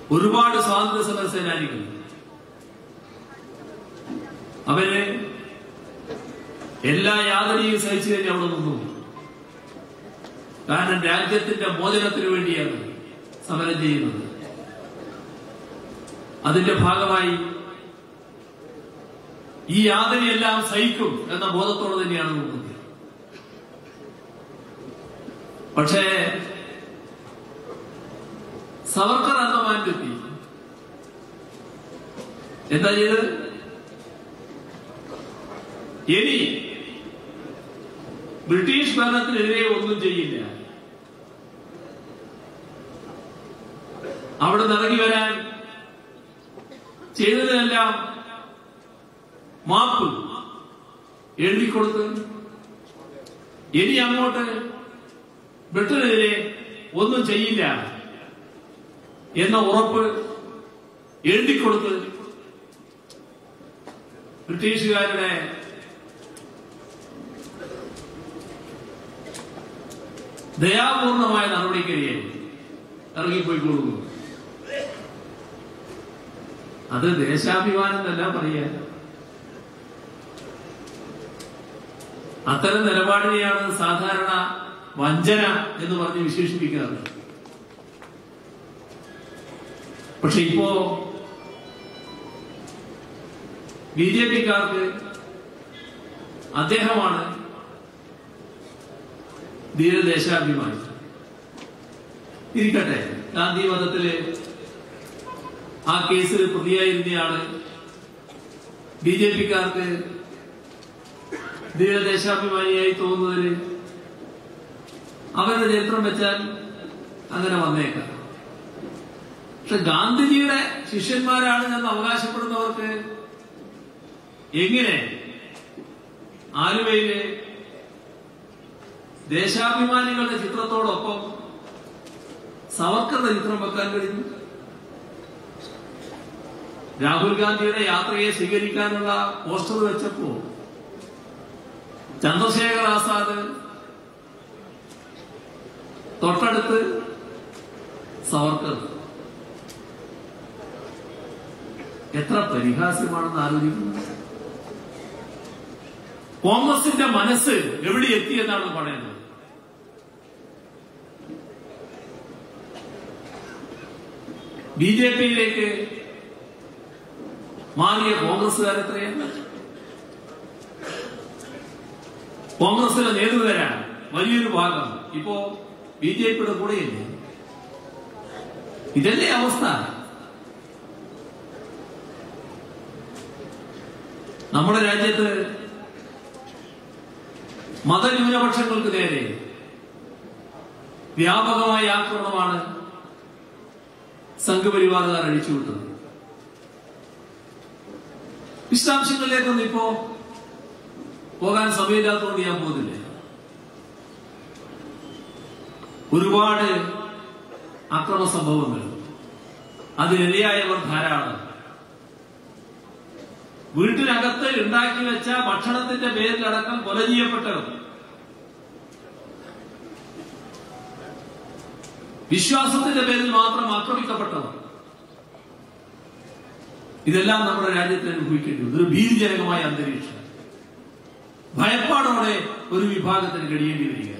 ഒരുപാട് സ്വാതന്ത്ര്യ സമര സേനാനികൾ അവര് എല്ലാ യാതനയും സഹിച്ചു തന്നെ അവിടെ നിന്നു കാരണം രാജ്യത്തിന്റെ മോചനത്തിന് വേണ്ടിയാണ് സമരം ചെയ്യുന്നത് അതിന്റെ ഭാഗമായി ഈ യാതനയെല്ലാം സഹിക്കും എന്ന ബോധത്തോടെ തന്നെയാണ് നോക്കുന്നത് പക്ഷേ സവർക്കർ അന്തമാനെത്തി എന്താ ചെയ്ത് ഇനി ബ്രിട്ടീഷ് ഭരണത്തിനെതിരെ ഒന്നും ചെയ്യില്ല അവിടെ നിറങ്ങി വരാൻ ചെയ്തതിനെല്ലാം മാപ്പ് എഴുതിക്കൊടുത്ത് ഇനി അങ്ങോട്ട് ബ്രിട്ടനെതിരെ ഒന്നും ചെയ്യില്ല എന്ന ഉറപ്പ് എഴുതിക്കൊടുത്ത് ബ്രിട്ടീഷുകാരുടെ ദയാപൂർണമായ നടപടിക്കരിയെ ഇറങ്ങിപ്പോയിക്കൊള്ളുന്നു അത് ദേശാഭിമാനം എന്നല്ല പറയുക അത്തരം നിലപാടിനെയാണ് സാധാരണ വഞ്ചന എന്ന് പറഞ്ഞ് വിശേഷിപ്പിക്കാറ് പക്ഷെ ഇപ്പോ ബി ജെ പിക്കാർക്ക് അദ്ദേഹമാണ് ധീരദേശാഭിമാനി ഇരിക്കട്ടെ ഗാന്ധി മതത്തില് ആ കേസിൽ പ്രതിയായിരുന്നയാള് ബി ജെ പിക്കാർക്ക് ധീരദേശാഭിമാനിയായി തോന്നുന്നതിന് അവരുടെ ചരിത്രം വെച്ചാൽ അങ്ങനെ വന്നേക്കാം പക്ഷെ ഗാന്ധിജിയുടെ ശിഷ്യന്മാരാണ് എന്ന് അവകാശപ്പെടുന്നവർക്ക് എങ്ങനെ ആലുവയിലെ ദേശാഭിമാനികളുടെ ചിത്രത്തോടൊപ്പം സവർക്കറുടെ ചിത്രം വെക്കാൻ കഴിഞ്ഞു രാഹുൽ ഗാന്ധിയുടെ യാത്രയെ സ്വീകരിക്കാനുള്ള പോസ്റ്റർ വെച്ചപ്പോ ചന്ദ്രശേഖർ ആസാദ് തൊട്ടടുത്ത് സവർക്കർ എത്ര പരിഹാസ്യമാണെന്ന് ആലോചിക്കുന്നു കോൺഗ്രസിന്റെ മനസ്സ് എവിടെ എത്തി എന്നാണ് പറയുന്നത് ബി ജെ പിയിലേക്ക് മാറിയ കോൺഗ്രസുകാർ എത്രയാണ് കോൺഗ്രസിലെ നേതൃതരാൻ വലിയൊരു ഭാഗം ഇപ്പോ ബി ജെ പിയുടെ കൂടെയില്ലേ ഇതല്ലേ അവസ്ഥ നമ്മുടെ രാജ്യത്ത് മതന്യൂനപക്ഷങ്ങൾക്ക് നേരെ വ്യാപകമായ ആക്രമണമാണ് സംഘപരിവാറുകാർ അഴിച്ചുവിട്ടത് വിശദാംശങ്ങളിലേക്കൊന്നും ഇപ്പോ പോകാൻ സമയമില്ലാത്തതുകൊണ്ട് ഞാൻ പോകുന്നില്ല ഒരുപാട് അക്രമ സംഭവങ്ങൾ അതിനിരയായവർ ധാരാളം വീട്ടിനകത്ത് ഉണ്ടാക്കി വെച്ച ഭക്ഷണത്തിന്റെ പേരിലടക്കം കൊല ചെയ്യപ്പെട്ടവർ വിശ്വാസത്തിന്റെ പേരിൽ മാത്രം ആക്രമിക്കപ്പെട്ടവർ ഇതെല്ലാം നമ്മുടെ രാജ്യത്ത് അനുഭവിക്കേണ്ടി വന്നു ഒരു ഭീതിജനകമായ അന്തരീക്ഷം ഭയപ്പാടോടെ ഒരു വിഭാഗത്തിന് കഴിയേണ്ടി വരിക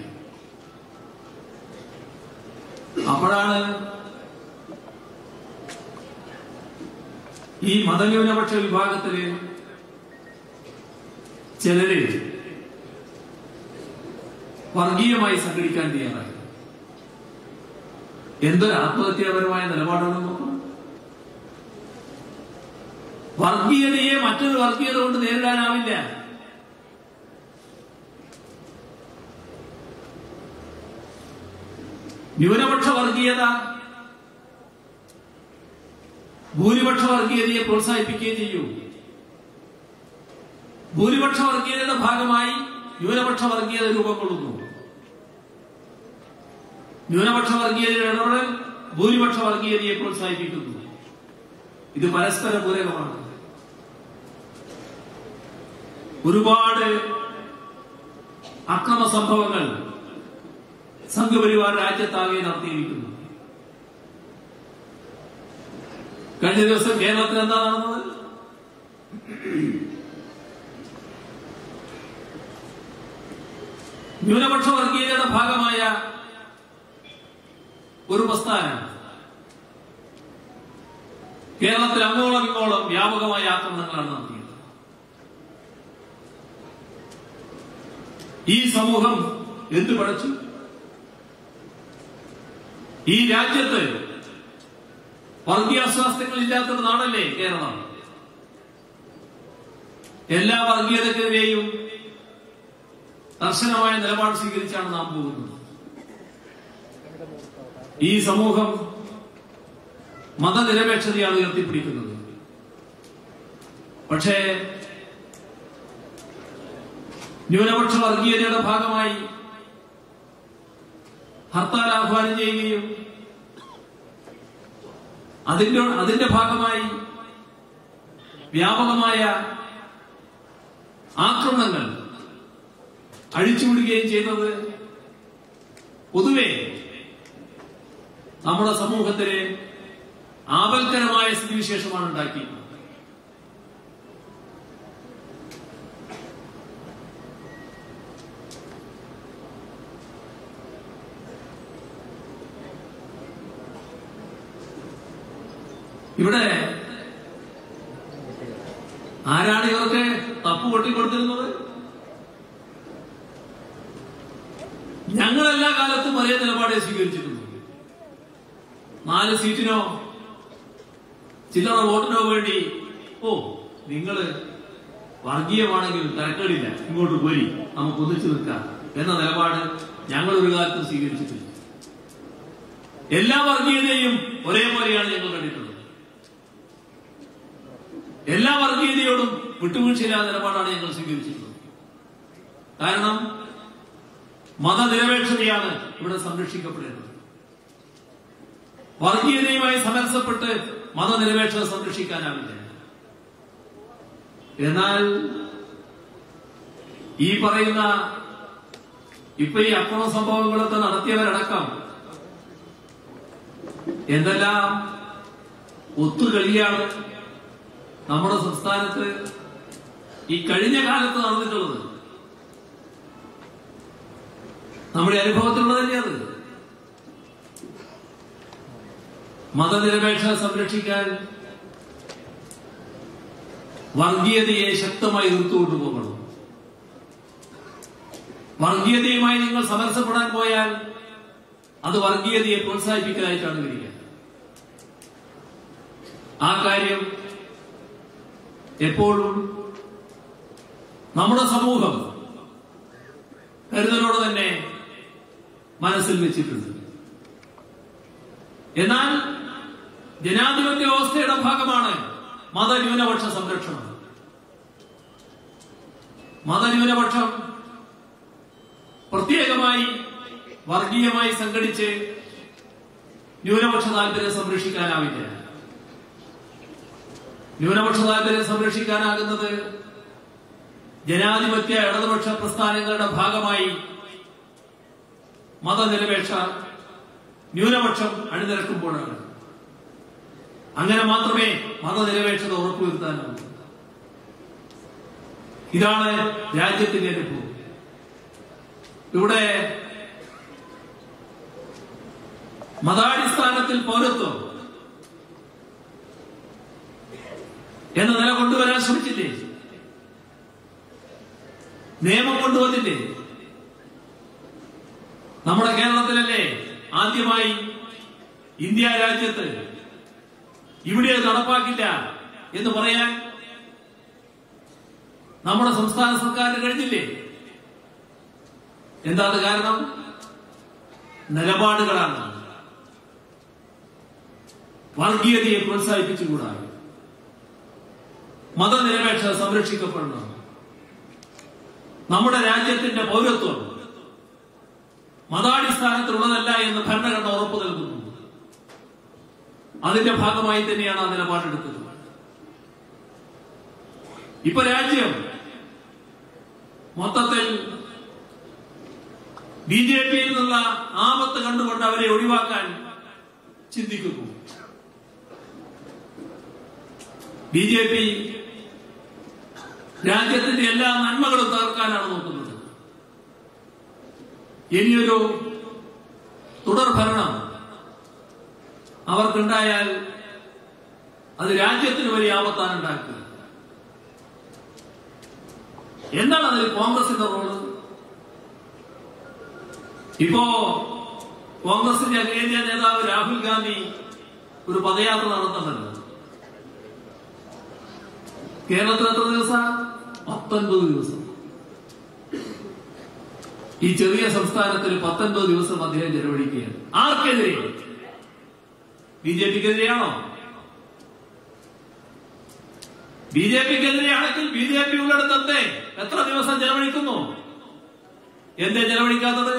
അപ്പോഴാണ് ഈ മതന്യൂനപക്ഷ വിഭാഗത്തില് ചിലര് വർഗീയമായി സംഘടിക്കാൻ തയ്യാറായി എന്തൊരു ആത്മഹത്യാപരമായ നിലപാടാണ് നോക്കണം വർഗീയതയെ മറ്റൊരു വർഗീയത കൊണ്ട് നേരിടാനാവില്ല ന്യൂനപക്ഷ വർഗീയത ഭൂരിപക്ഷ വർഗീയതയെ പ്രോത്സാഹിപ്പിക്കുകയും ചെയ്യൂ ഭൂരിപക്ഷ വർഗീയതയുടെ ഭാഗമായി ന്യൂനപക്ഷ വർഗീയത രൂപം കൊള്ളുന്നു ന്യൂനപക്ഷ വർഗീയതയുടെ ഇടപെടൽ ഭൂരിപക്ഷ വർഗീയതയെ പ്രോത്സാഹിപ്പിക്കുന്നു ഇത് പരസ്പര പൂരകമാണ് ഒരുപാട് അക്രമ സംഭവങ്ങൾ സംഘപരിവാർ രാജ്യത്താകെ നടത്തിയിരിക്കുന്നു കഴിഞ്ഞ ദിവസം കേരളത്തിൽ എന്താ നടന്നത് ന്യൂനപക്ഷ വർഗീയതയുടെ ഭാഗമായ ഒരു പ്രസ്ഥാനം കേരളത്തിൽ അങ്ങോളം ഇങ്ങോളം വ്യാപകമായ ആക്രമണങ്ങളാണ് നടത്തിയത് ഈ സമൂഹം എന്ത് പഠിച്ചു ഈ രാജ്യത്ത് വർഗീയാസ്വാസ്ഥ്യങ്ങൾ ഇല്ലാത്തൊരു നാടല്ലേ കേരളം എല്ലാ വർഗീയതക്കെതിരെയും കർശനമായ നിലപാട് സ്വീകരിച്ചാണ് നാം പോകുന്നത് ഈ സമൂഹം മതനിരപേക്ഷതയാണ് ഉയർത്തിപ്പിടിക്കുന്നത് പക്ഷേ ന്യൂനപക്ഷ വർഗീയതയുടെ ഭാഗമായി ഹർത്താൽ ആഹ്വാനം ചെയ്യുകയും അതിന്റെ അതിന്റെ ഭാഗമായി വ്യാപകമായ ആക്രമണങ്ങൾ അഴിച്ചുവിടുകയും ചെയ്യുന്നത് പൊതുവെ നമ്മുടെ സമൂഹത്തിലെ ആപൽക്കരമായ സ്ഥിതിവിശേഷമാണ് ഉണ്ടാക്കിയത് ഇവിടെ ആരാണ് ഇവർക്ക് തപ്പ് കൊട്ടിക്കൊടുത്തിരുന്നത് ഞങ്ങൾ എല്ലാ കാലത്തും ഒരേ നിലപാടേ സ്വീകരിച്ചിട്ടുണ്ട് നാല് സീറ്റിനോ ചില്ലറ വോട്ടിനോ വേണ്ടി ഓ നിങ്ങള് വർഗീയമാണെങ്കിൽ തരക്കേടില്ല ഇങ്ങോട്ട് പോരി നമുക്ക് ഒന്നിച്ചു നിൽക്കാം എന്ന നിലപാട് ഞങ്ങൾ ഒരു കാലത്തും സ്വീകരിച്ചിട്ടില്ല എല്ലാ വർഗീയതയും ഒരേപോലെയാണ് ഞങ്ങൾ കണ്ടിട്ടുള്ളത് എല്ലാ വർഗീയതയോടും വിട്ടുവീഴ്ചയില്ലാത്ത നിലപാടാണ് ഞങ്ങൾ സ്വീകരിച്ചിട്ടുള്ളത് കാരണം മതനിരപേക്ഷതയാണ് ഇവിടെ സംരക്ഷിക്കപ്പെടേണ്ടത് വർഗീയതയുമായി സമരസപ്പെട്ട് മതനിരപേക്ഷത സംരക്ഷിക്കാനാവില്ല എന്നാൽ ഈ പറയുന്ന ഇപ്പൊ ഈ അക്രമ സംഭവങ്ങളൊക്കെ നടത്തിയവരടക്കം എന്തെല്ലാം ഒത്തുകളിയാണ് നമ്മുടെ സംസ്ഥാനത്ത് ഈ കഴിഞ്ഞ കാലത്ത് നടന്നിട്ടുള്ളത് നമ്മുടെ അനുഭവത്തിലുള്ളതല്ലേ അത് മതനിരപേക്ഷത സംരക്ഷിക്കാൻ വർഗീയതയെ ശക്തമായി എതിർത്തുകൊണ്ടു പോകണം വർഗീയതയുമായി നിങ്ങൾ സമരസപ്പെടാൻ പോയാൽ അത് വർഗീയതയെ പ്രോത്സാഹിപ്പിക്കലായിട്ടാണ് വരിക ആ കാര്യം എപ്പോഴും നമ്മുടെ സമൂഹം കരുതലോടെ തന്നെ മനസ്സിൽ വെച്ചിട്ടുണ്ട് എന്നാൽ ജനാധിപത്യ വ്യവസ്ഥയുടെ ഭാഗമാണ് മതന്യൂനപക്ഷ സംരക്ഷണം മതന്യൂനപക്ഷം പ്രത്യേകമായി വർഗീയമായി സംഘടിച്ച് ന്യൂനപക്ഷ താല്പര്യം സംരക്ഷിക്കാനാവില്ല ന്യൂനപക്ഷ താല്പര്യം സംരക്ഷിക്കാനാകുന്നത് ജനാധിപത്യ ഇടതുപക്ഷ പ്രസ്ഥാനങ്ങളുടെ ഭാഗമായി മതനിരപേക്ഷ ന്യൂനപക്ഷം അണിനിരക്കുമ്പോഴാണ് അങ്ങനെ മാത്രമേ മതനിരപേക്ഷത ഉറപ്പുവരുത്താനാവൂ ഇതാണ് രാജ്യത്തിന്റെ അനുഭവം ഇവിടെ മതാടിസ്ഥാനത്തിൽ പൗരത്വം എന്ന നില കൊണ്ടുവരാൻ ശ്രമിച്ചില്ലേ നിയമം കൊണ്ടുവന്നില്ലേ നമ്മുടെ കേരളത്തിലല്ലേ ആദ്യമായി ഇന്ത്യ രാജ്യത്ത് ഇവിടെ അത് നടപ്പാക്കില്ല എന്ന് പറയാൻ നമ്മുടെ സംസ്ഥാന സർക്കാരിന് കഴിഞ്ഞില്ലേ എന്താണ് കാരണം നിലപാടുകളാണ് വർഗീയതയെ പ്രോത്സാഹിപ്പിച്ചുകൂടാ മതനിരപേക്ഷത സംരക്ഷിക്കപ്പെടണം നമ്മുടെ രാജ്യത്തിന്റെ പൗരത്വം മതാടിസ്ഥാനത്തിലുള്ളതല്ല എന്ന് ഭരണഘടന ഉറപ്പു നൽകുന്നു അതിന്റെ ഭാഗമായി തന്നെയാണ് ആ നിലപാടെടുത്തത് ഇപ്പൊ രാജ്യം മൊത്തത്തിൽ ബി ജെ പിയിൽ നിന്നുള്ള ആപത്ത് കണ്ടുകൊണ്ട് അവരെ ഒഴിവാക്കാൻ ചിന്തിക്കുന്നു ബി ജെ പി രാജ്യത്തിന്റെ എല്ലാ നന്മകളും തകർക്കാനാണ് നോക്കുന്നത് ഇനിയൊരു തുടർ ഭരണം അവർക്കുണ്ടായാൽ അത് രാജ്യത്തിന് വലിയ ആപത്താണ് ഉണ്ടാക്കുക എന്താണ് അതിൽ കോൺഗ്രസിന്റെ റോള് ഇപ്പോ കോൺഗ്രസിന്റെ അഖിലേന്ത്യാ നേതാവ് രാഹുൽ ഗാന്ധി ഒരു പദയാത്ര നടത്തുന്നുണ്ട് കേരളത്തിൽ എത്ര ദിവസം പത്തൊൻപത് ദിവസം ഈ ചെറിയ സംസ്ഥാനത്തിൽ പത്തൊൻപത് ദിവസം അദ്ദേഹം ചെലവഴിക്കുകയാണ് ആർക്കെതിരെ ബി ജെ പിക്കെതിരെയാണോ ബി ജെ പിക്കെതിരെയാണെങ്കിൽ ബി ജെ പി ഉള്ളിടത്തെ എത്ര ദിവസം ചെലവഴിക്കുന്നു എന്തേ ചെലവഴിക്കാത്തത്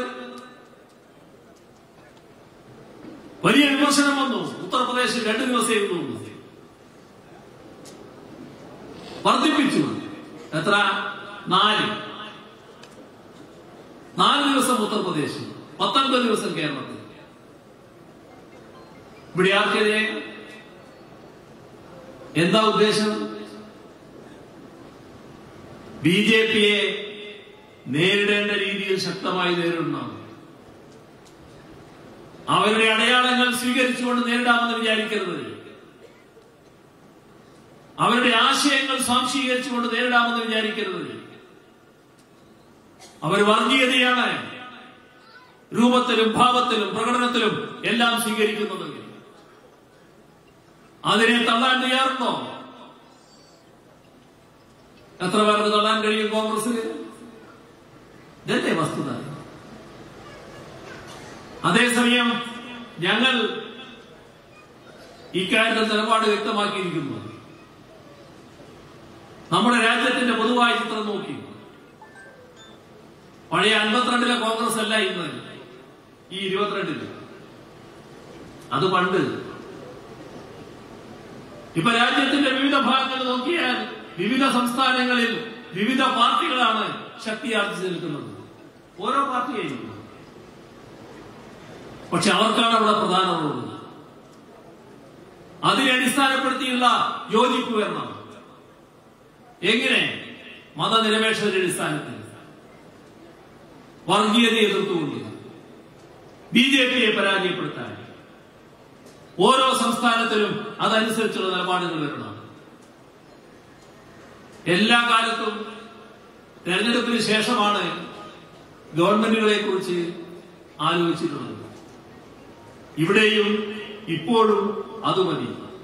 വലിയ വിമർശനം വന്നു ഉത്തർപ്രദേശിൽ രണ്ടു ദിവസമേ ഉള്ളൂ വർദ്ധിപ്പിച്ചു എത്ര നാല് നാല് ദിവസം ഉത്തർപ്രദേശിൽ പത്തൊൻപത് ദിവസം കേരളത്തിൽ ഇവിടെ ആർക്കെതിരെ എന്താ ഉദ്ദേശം ബി ജെ പിയെ നേരിടേണ്ട രീതിയിൽ ശക്തമായി നേരിടണം അവരുടെ അടയാളങ്ങൾ സ്വീകരിച്ചുകൊണ്ട് നേരിടാമെന്ന് വിചാരിക്കരുത് അവരുടെ ആശയങ്ങൾ സ്വാംശീകരിച്ചുകൊണ്ട് നേരിടാമെന്ന് വിചാരിക്കരുത് അവർ വർഗീയതയാണ് രൂപത്തിലും ഭാവത്തിലും പ്രകടനത്തിലും എല്ലാം സ്വീകരിക്കുന്നത് അതിനെ തള്ളാൻ തയ്യാറുണ്ടോ എത്ര പേർക്ക് തള്ളാൻ കഴിയും കോൺഗ്രസിന് ഇതല്ലേ വസ്തുത അതേസമയം ഞങ്ങൾ ഇക്കാര്യത്തിൽ നിലപാട് വ്യക്തമാക്കിയിരിക്കുന്നു നമ്മുടെ രാജ്യത്തിന്റെ പൊതുവായ ചിത്രം നോക്കി പഴയ അൻപത്തിരണ്ടിലെ കോൺഗ്രസ് അല്ല ഇന്ന് ഈ ഇരുപത്തിരണ്ടില് അത് പണ്ട് ഇപ്പൊ രാജ്യത്തിന്റെ വിവിധ ഭാഗങ്ങൾ നോക്കിയാൽ വിവിധ സംസ്ഥാനങ്ങളിൽ വിവിധ പാർട്ടികളാണ് ശക്തിയാർജിച്ച് നിൽക്കുന്നത് ഓരോ പാർട്ടിയായിരിക്കും പക്ഷെ അവർക്കാണ് അവിടെ പ്രധാന റോള് അതിനെ അടിസ്ഥാനപ്പെടുത്തിയുള്ള യോജിപ്പ് വരണം എങ്ങനെ മതനിരപേക്ഷതയുടെ അടിസ്ഥാനത്തിൽ വർഗീയതയെ എതിർത്തുകൊണ്ട് ബി ജെ പിയെ പരാജയപ്പെടുത്താൻ ഓരോ സംസ്ഥാനത്തിലും അതനുസരിച്ചുള്ള നിലപാടുകൾ വരണം എല്ലാ കാലത്തും തെരഞ്ഞെടുപ്പിന് ശേഷമാണ് ഗവൺമെന്റുകളെ കുറിച്ച് ആലോചിച്ചിട്ടുള്ളത് ഇവിടെയും ഇപ്പോഴും അത് മതി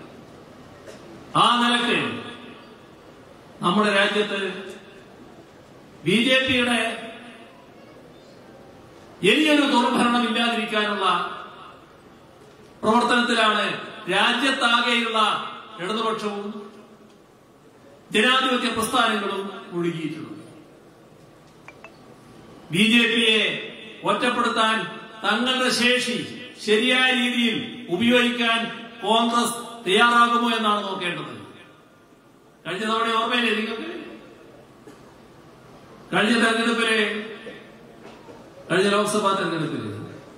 ആ നിലക്ക് നമ്മുടെ രാജ്യത്ത് ബി ജെ പിയുടെ ഇനിയൊരു ദുർഭരണം ഇല്ലാതിരിക്കാനുള്ള പ്രവർത്തനത്തിലാണ് രാജ്യത്താകെയുള്ള ഇടതുപക്ഷവും ജനാധിപത്യ പ്രസ്ഥാനങ്ങളും ഒഴുകിയിട്ടുള്ളത് ബി ജെ പിയെ ഒറ്റപ്പെടുത്താൻ തങ്ങളുടെ ശേഷി ശരിയായ രീതിയിൽ ഉപയോഗിക്കാൻ കോൺഗ്രസ് തയ്യാറാകുമോ എന്നാണ് നോക്കേണ്ടത് കഴിഞ്ഞ തവണ ഓർമ്മയില്ലേ നിങ്ങൾക്ക് കഴിഞ്ഞ തെരഞ്ഞെടുപ്പിലെ കഴിഞ്ഞ ലോക്സഭാ തെരഞ്ഞെടുപ്പില്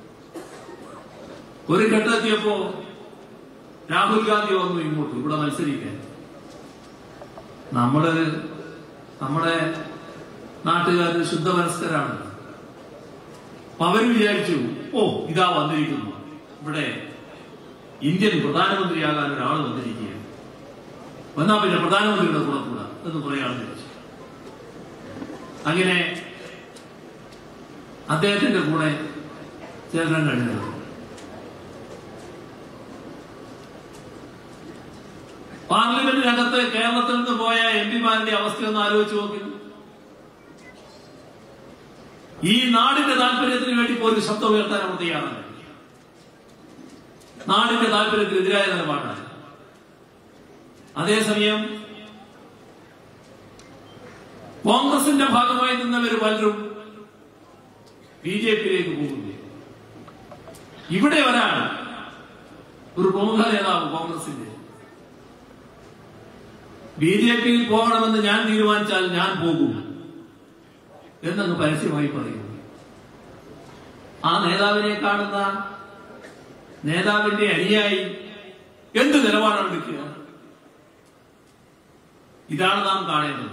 ഒരു ഘട്ടമെത്തിയപ്പോ രാഹുൽ ഗാന്ധി വന്നു ഇങ്ങോട്ട് ഇവിടെ മത്സരിക്കാൻ നമ്മള് നമ്മുടെ നാട്ടുകാർ ശുദ്ധമനസ്കരാണ് അപ്പൊ അവര് വിചാരിച്ചു ഓ ഇതാ വന്നിരിക്കുന്നു ഇവിടെ ഇന്ത്യൻ പ്രധാനമന്ത്രിയാകാൻ ഒരാൾ വന്നിരിക്കുകയാണ് വന്നാ പിന്നെ പ്രധാനമന്ത്രിയുടെ കൂടെ കൂടാ എന്ന് പറയാമെന്ന് വിചാരിച്ചു അങ്ങനെ അദ്ദേഹത്തിന്റെ കൂടെ ചേരാൻ കഴിഞ്ഞത് പാർലമെന്റിനകത്ത് കേരളത്തിൽ നിന്ന് പോയ എം പിമാരുടെ അവസ്ഥയൊന്ന് ആലോചിച്ച് നോക്കി ഈ നാടിന്റെ താല്പര്യത്തിന് വേണ്ടി പോലും ശബ്ദം ഉയർത്താൻ അവർ തയ്യാറാണ് നാടിന്റെ താല്പര്യത്തിനെതിരായ നിലപാടാണ് അതേസമയം കോൺഗ്രസിന്റെ ഭാഗമായി നിന്നവർ പലരും ബി ജെ പിയിലേക്ക് പോകുന്നു ഇവിടെ ഒരാൾ ഒരു പ്രമുഖ നേതാവ് കോൺഗ്രസിന്റെ ബി ജെ പിയിൽ പോകണമെന്ന് ഞാൻ തീരുമാനിച്ചാൽ ഞാൻ പോകും എന്നങ്ങ് പരസ്യമായി പറയുന്നു ആ നേതാവിനെ കാണുന്ന നേതാവിന്റെ അനുയായി എന്ത് നിലപാടാണ് എടുക്കുക ഇതാണ് നാം കാണേണ്ടത്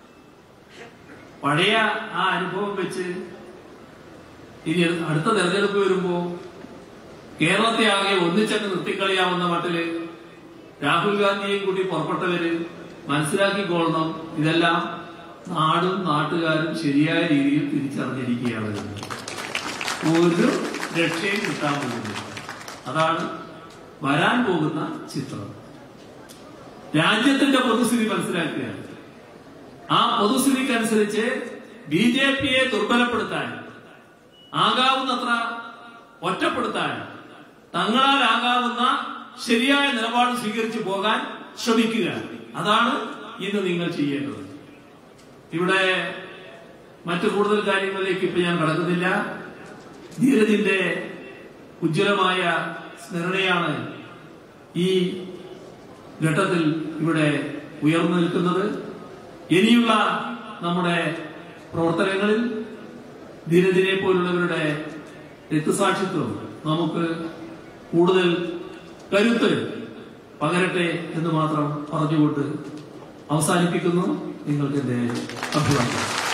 പഴയ ആ അനുഭവം വെച്ച് ഇനി അടുത്ത തെരഞ്ഞെടുപ്പ് വരുമ്പോ കേരളത്തെ ആകെ ഒന്നിച്ചങ്ങ് നിർത്തിക്കളിയാവുന്ന മട്ടില് രാഹുൽ ഗാന്ധിയെയും കൂടി പുറപ്പെട്ടവര് മനസ്സിലാക്കിക്കൊള്ളണം ഇതെല്ലാം നാടും നാട്ടുകാരും ശരിയായ രീതിയിൽ തിരിച്ചറിഞ്ഞിരിക്കുകയാണ് എന്ന്. ഒരു രക്ഷയും കിട്ടാൻ പോകുന്നില്ല അതാണ് വരാൻ പോകുന്ന ചിത്രം രാജ്യത്തിന്റെ പൊതുസ്ഥിതി മനസ്സിലാക്കുകയാണ് ആ പൊതുസ്ഥിതിക്കനുസരിച്ച് ബി ജെ പിയെ ദുർബലപ്പെടുത്താൻ ആകാവുന്നത്ര ഒറ്റപ്പെടുത്താൻ തങ്ങളാലാകാവുന്ന ശരിയായ നിലപാട് സ്വീകരിച്ചു പോകാൻ ശ്രമിക്കുക അതാണ് ഇന്ന് നിങ്ങൾ ചെയ്യേണ്ടത് ഇവിടെ മറ്റു കൂടുതൽ കാര്യങ്ങളിലേക്ക് ഇപ്പൊ ഞാൻ കടക്കുന്നില്ല ധീരജിന്റെ ഉജ്ജ്വലമായ സ്മരണയാണ് ഈ ഘട്ടത്തിൽ ഇവിടെ ഉയർന്നു നിൽക്കുന്നത് ഇനിയുള്ള നമ്മുടെ പ്രവർത്തനങ്ങളിൽ ധീരജിനെ പോലുള്ളവരുടെ രക്തസാക്ഷിത്വം നമുക്ക് കൂടുതൽ കരുത്ത് പകരട്ടെ എന്ന് മാത്രം പറഞ്ഞുകൊണ്ട് അവസാനിപ്പിക്കുന്നു നിങ്ങൾക്ക് എന്റെ അഭിപ്രായം